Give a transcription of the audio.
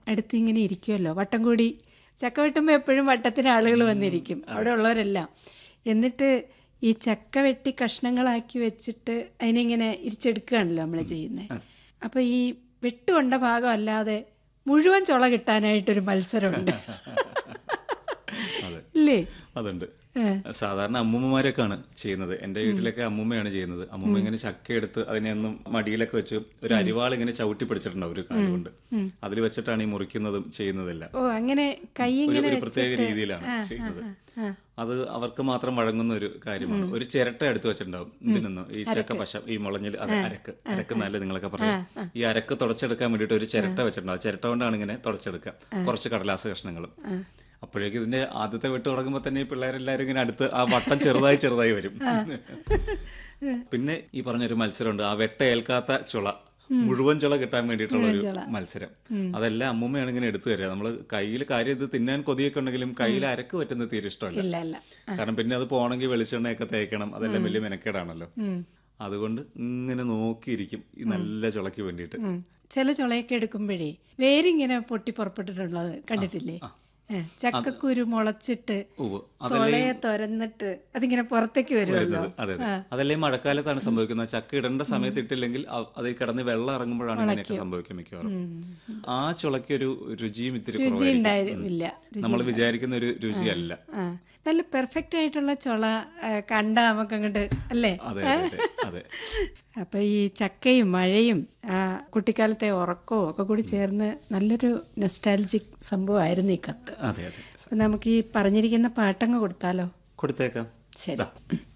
അടുത്ത് ഇങ്ങനെ ഇരിക്കുമല്ലോ വട്ടം കൂടി ചക്ക വെട്ടുമ്പോൾ എപ്പോഴും വട്ടത്തിന് ആളുകൾ വന്നിരിക്കും അവിടെ ഉള്ളവരെല്ലാം എന്നിട്ട് ഈ ചക്ക വെട്ടി കഷ്ണങ്ങളാക്കി വെച്ചിട്ട് അതിനിങ്ങനെ ഇരിച്ചെടുക്കുകയാണല്ലോ നമ്മൾ ചെയ്യുന്നത് അപ്പോൾ ഈ വെട്ടുകൊണ്ട ഭാഗം അല്ലാതെ മുഴുവൻ ചുള കിട്ടാനായിട്ടൊരു മത്സരമുണ്ട് അതെ ഇല്ലേ അതുണ്ട് സാധാരണ അമ്മൂമ്മമാരൊക്കെയാണ് ചെയ്യുന്നത് എന്റെ വീട്ടിലൊക്കെ അമ്മൂമ്മയാണ് ചെയ്യുന്നത് അമ്മൂമ്മ ഇങ്ങനെ ചക്ക എടുത്ത് അതിനെ ഒന്നും മടിയിലൊക്കെ വെച്ച് ഒരു അരിവാൾ ഇങ്ങനെ ചവിട്ടി പിടിച്ചിട്ടുണ്ടാവും ഒരു കാലം കൊണ്ട് അതിൽ വെച്ചിട്ടാണ് ഈ മുറിക്കുന്നതും ചെയ്യുന്നതെല്ലാം ഓ അങ്ങനെ കൈ ഒരു ഇങ്ങനെ ഒരു പ്രത്യേക രീതിയിലാണ് ചെയ്യുന്നത് അത് അവർക്ക് മാത്രം വഴങ്ങുന്ന ഒരു കാര്യമാണ് ഒരു ചിരട്ട എടുത്തു വെച്ചിട്ടുണ്ടാവും ഇതിനൊന്നും ഈ ചക്ക പശ ഈ മുളഞ്ഞിൽ അത് അരക്ക് അരക്ക് നല്ല നിങ്ങളൊക്കെ പറയാം ഈ അരക്ക് തുടച്ചെടുക്കാൻ വേണ്ടിയിട്ട് ഒരു ചിരട്ട വെച്ചിട്ടുണ്ടാവും ചിരട്ട കൊണ്ടാണ് ഇങ്ങനെ തുടച്ചെടുക്കുക കുറച്ച് കടലാസ് കഷ്ണങ്ങളും അപ്പോഴേക്കും ഇതിന്റെ ആദ്യത്തെ വെട്ട് തുടങ്ങുമ്പോൾ തന്നെ ഈ പിള്ളേരെല്ലാരും ഇങ്ങനെ അടുത്ത് ആ വട്ടം ചെറുതായി ചെറുതായി വരും പിന്നെ ഈ പറഞ്ഞൊരു മത്സരമുണ്ട് ആ വെട്ട ഏൽക്കാത്ത ചുള മുഴുവൻ ചുള കിട്ടാൻ വേണ്ടിയിട്ടുള്ള ഒരു മത്സരം അതെല്ലാം അമ്മൂമ്മയാണ് ഇങ്ങനെ എടുത്തു തരിക നമ്മള് കയ്യിൽ കാര്യം ഇത് തിന്നാൻ കൊതിയൊക്കെ ഉണ്ടെങ്കിലും കയ്യിൽ അരക്ക് പറ്റുന്നത് തീരെ ഇഷ്ടമല്ല ഇല്ല അല്ല കാരണം പിന്നെ അത് പോണെങ്കിൽ വെളിച്ചെണ്ണയൊക്കെ തേക്കണം അതെല്ലാം വലിയ മെനക്കേടാണല്ലോ അതുകൊണ്ട് ഇങ്ങനെ നോക്കിയിരിക്കും ഈ നല്ല ചുളയ്ക്ക് വേണ്ടിയിട്ട് ഉം. ചില ചുളയൊക്കെ എടുക്കുമ്പോഴേ വേരിങ്ങനെ പൊട്ടി പുറപ്പെട്ടിട്ടുള്ളത് കണ്ടിട്ടില്ലേ ഏ, ചക്കക്കുരു മുളച്ചിട്ട് ഉവ്വ്. തുളയെ തുരന്നിട്ട് അതിങ്ങനെ പുറത്തേക്ക് വരുമല്ലോ അതെ അതെ അതല്ലേ മഴക്കാലത്താണ് സംഭവിക്കുന്നത് ചക്ക ഇടേണ്ട സമയത്ത് ഇട്ടില്ലെങ്കിൽ അ- അതിൽ കിടന്ന് വെള്ളം ഇറങ്ങുമ്പോഴാണ് ഇങ്ങനെയൊക്കെ സംഭവിക്കുക മിക്കവാറും ആ ചുളയ്ക്കൊരു രുചിയും ഇത്തിരി രുചി കുറവായിരിക്കും ഉണ്ടായിരുന്നില്ല നമ്മൾ വിചാരിക്കുന്ന ഒരു രുചിയല്ല ആ നല്ല പെർഫെക്റ്റ് ആയിട്ടുള്ള ചുള ആ, കണ്ടാ നമുക്ക് അങ്ങോട്ട് അല്ലേ അതെ അതെ അതെ അതെ അപ്പൊ ഈ ചക്കയും മഴയും ആ കുട്ടിക്കാലത്തെ ഉറക്കവും ഒക്കെ കൂടി ചേർന്ന് നല്ലൊരു നെസ്റ്റാലജിക് സംഭവമായിരുന്നു ഈ കത്ത് അതെ അതെ അപ്പൊ നമുക്ക് ഈ പറഞ്ഞിരിക്കുന്ന പാട്ടങ്ങ് കൊടുത്താലോ കൊടുത്തേക്കാം ശരി